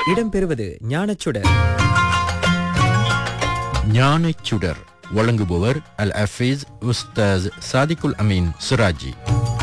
இடம்பெறுவது ஞானச்சுடர் ஞானச் சுடர் வழங்குபவர் அல் அஃபீஸ் உஸ்தாஸ் சாதிகுல் அமீன் சுராஜி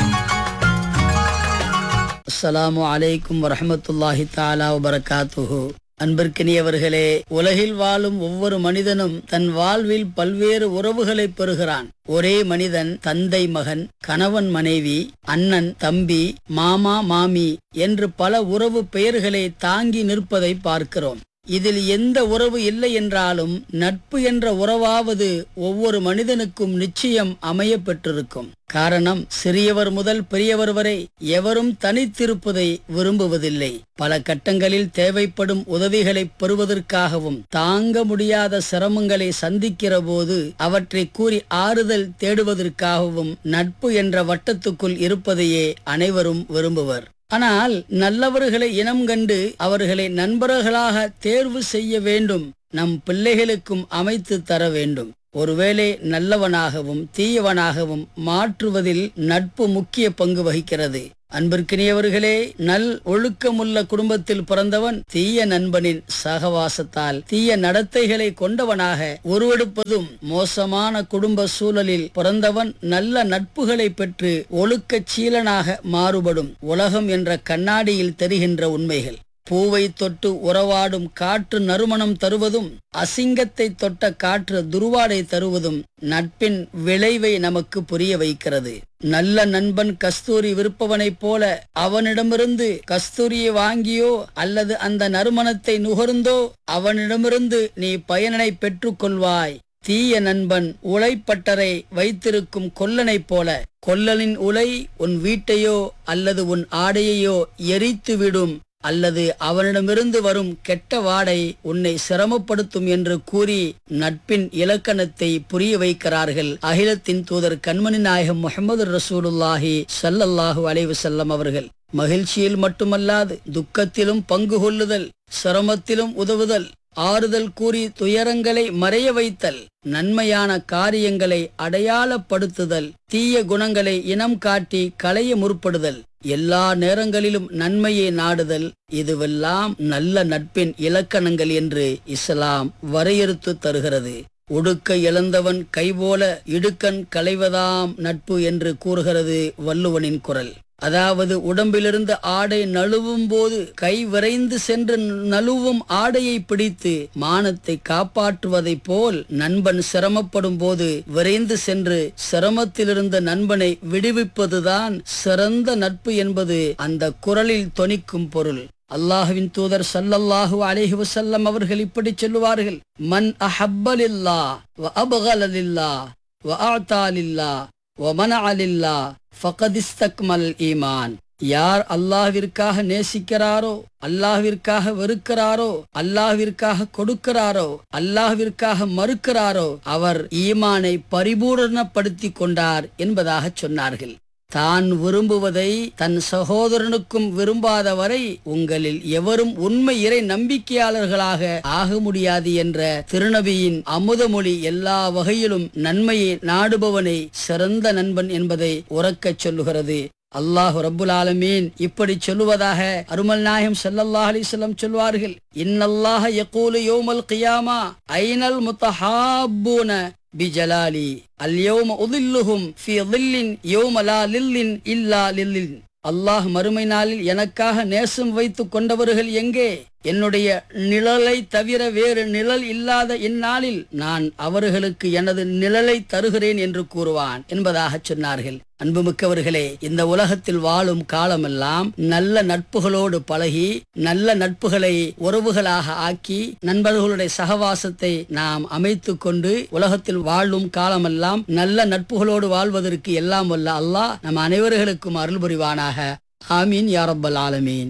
அஸ்ஸலாமு அலைக்கும் வரஹமத்துல்லாஹி தாலா வபரகாத்துஹு அன்பிற்கினியவர்களே உலகில் வாழும் ஒவ்வொரு மனிதனும் தன் வாழ்வில் பல்வேறு உறவுகளை பெறுகிறான் ஒரே மனிதன் தந்தை மகன் கணவன் மனைவி அண்ணன் தம்பி மாமா மாமி என்று பல உறவு பெயர்களை தாங்கி நிற்பதை பார்க்கிறோம் இதில் எந்த உறவு இல்லை என்றாலும் நட்பு என்ற உறவாவது ஒவ்வொரு மனிதனுக்கும் நிச்சயம் அமைய பெற்றிருக்கும் காரணம் சிறியவர் முதல் பெரியவர் வரை எவரும் தனித்திருப்பதை விரும்புவதில்லை பல கட்டங்களில் தேவைப்படும் உதவிகளை பெறுவதற்காகவும் தாங்க முடியாத சிரமங்களை சந்திக்கிற போது அவற்றை கூறி ஆறுதல் தேடுவதற்காகவும் நட்பு என்ற வட்டத்துக்குள் இருப்பதையே அனைவரும் விரும்புவர் ஆனால் நல்லவர்களை இனம் கண்டு அவர்களை நண்பர்களாக தேர்வு செய்ய வேண்டும் நம் பிள்ளைகளுக்கும் அமைத்து தர வேண்டும் ஒருவேளை நல்லவனாகவும் தீயவனாகவும் மாற்றுவதில் நட்பு முக்கிய பங்கு வகிக்கிறது அன்பிற்கினியவர்களே நல் ஒழுக்கமுள்ள குடும்பத்தில் பிறந்தவன் தீய நண்பனின் சகவாசத்தால் தீய நடத்தைகளை கொண்டவனாக உருவெடுப்பதும் மோசமான குடும்ப சூழலில் பிறந்தவன் நல்ல நட்புகளை பெற்று ஒழுக்கச் சீலனாக மாறுபடும் உலகம் என்ற கண்ணாடியில் தெரிகின்ற உண்மைகள் பூவை தொட்டு உறவாடும் காற்று நறுமணம் தருவதும் அசிங்கத்தை தொட்ட காற்று துருவாடை தருவதும் நட்பின் விளைவை நமக்கு புரிய வைக்கிறது நல்ல நண்பன் கஸ்தூரி விற்பவனைப் போல அவனிடமிருந்து கஸ்தூரியை வாங்கியோ அல்லது அந்த நறுமணத்தை நுகர்ந்தோ அவனிடமிருந்து நீ பயனனை பெற்றுக்கொள்வாய் தீய நண்பன் உழைப்பட்டரை வைத்திருக்கும் கொல்லனைப் போல கொல்லனின் உலை உன் வீட்டையோ அல்லது உன் ஆடையையோ எரித்துவிடும் அல்லது அவனிடமிருந்து வரும் கெட்ட வாடை உன்னை சிரமப்படுத்தும் என்று கூறி நட்பின் இலக்கணத்தை புரிய வைக்கிறார்கள் அகிலத்தின் தூதர் கண்மணி நாயகம் முகமது ரசூலுல்லாஹி சல்லல்லாஹு அலைவு செல்லம் அவர்கள் மகிழ்ச்சியில் மட்டுமல்லாது துக்கத்திலும் பங்கு கொள்ளுதல் சிரமத்திலும் உதவுதல் ஆறுதல் கூறி துயரங்களை மறைய வைத்தல் நன்மையான காரியங்களை அடையாளப்படுத்துதல் தீய குணங்களை இனம் காட்டி களைய முற்படுதல் எல்லா நேரங்களிலும் நன்மையை நாடுதல் இதுவெல்லாம் நல்ல நட்பின் இலக்கணங்கள் என்று இஸ்லாம் வரையறுத்து தருகிறது உடுக்க இழந்தவன் கைபோல இடுக்கண் களைவதாம் நட்பு என்று கூறுகிறது வள்ளுவனின் குரல் அதாவது உடம்பிலிருந்து ஆடை நழுவும் போது கை விரைந்து சென்று நழுவும் ஆடையை பிடித்து மானத்தை காப்பாற்றுவதைப் போல் நண்பன் சிரமப்படும் போது விரைந்து சென்று சிரமத்திலிருந்த நண்பனை விடுவிப்பதுதான் சிறந்த நட்பு என்பது அந்த குரலில் தொனிக்கும் பொருள் அல்லாஹுவின் தூதர் சல்லல்லாஹு அலைஹி வஸல்லம் அவர்கள் இப்படி சொல்லுவார்கள் மன் அஹப்பலில்லா வ அபகலில்லா வ ஆத்தாலில்லா வ மனஅலில்லா ஃபகதிஸ்தக்மல் ஈமான் யார் அல்லாஹ்விற்காக நேசிக்கிறாரோ அல்லாஹ்விற்காக வெறுக்கிறாரோ அல்லாஹ்விற்காக கொடுக்கிறாரோ அல்லாஹ்விற்காக மறுக்கிறாரோ அவர் ஈமானை பரிபூரணப்படுத்தி கொண்டார் என்பதாக சொன்னார்கள் தான் விரும்புவதை தன் சகோதரனுக்கும் விரும்பாத வரை உங்களில் எவரும் உண்மை இறை நம்பிக்கையாளர்களாக ஆக முடியாது என்ற திருநபியின் அமுதமொழி எல்லா வகையிலும் நன்மையை நாடுபவனை சிறந்த நண்பன் என்பதை உறக்கச் சொல்லுகிறது அல்லாஹு ரப்புல் ஆலமீன் இப்படி சொல்லுவதாக அருமல் நாயகம் ஸல்லல்லாஹு அலைஹி வஸல்லம் சொல்வார்கள் இன்னல்லாஹ யகூலு யௌமல் கியாமா ஐனல் முத்தஹாப்பூன பிஜலாலி அல்யௌம உதில்லுஹும் ஃபி ظில்லின் யௌம லா லில்லின் இல்லா லில்லின் அல்லாஹ் மறுமை நாளில் எனக்காக நேசம் வைத்து கொண்டவர்கள் எங்கே என்னுடைய நிழலை தவிர வேறு நிழல் இல்லாத இந்நாளில் நான் அவர்களுக்கு எனது நிழலை தருகிறேன் என்று கூறுவான் என்பதாக சொன்னார்கள் அன்புமிக்கவர்களே இந்த உலகத்தில் வாழும் காலமெல்லாம் நல்ல நட்புகளோடு பழகி நல்ல நட்புகளை உறவுகளாக ஆக்கி நண்பர்களுடைய சகவாசத்தை நாம் அமைத்து கொண்டு உலகத்தில் வாழும் காலமெல்லாம் நல்ல நட்புகளோடு வாழ்வதற்கு எல்லாம் வல்ல அல்லாஹ் நம் அனைவர்களுக்கும் அருள் புரிவானாக ஆமீன் யாரப்பல் ஆலமீன்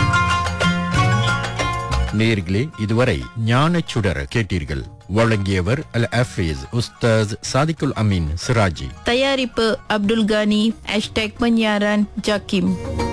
நேர்களே இதுவரை ஞானச் சுடர் கேட்டீர்கள் வழங்கியவர் அல் அஃபீஸ் உஸ்தாஸ் சாதிகுல் அமீன் சிராஜி தயாரிப்பு அப்துல் கானி ஹேஷ்டேக் பன்யாரன் ஜாக்கிம்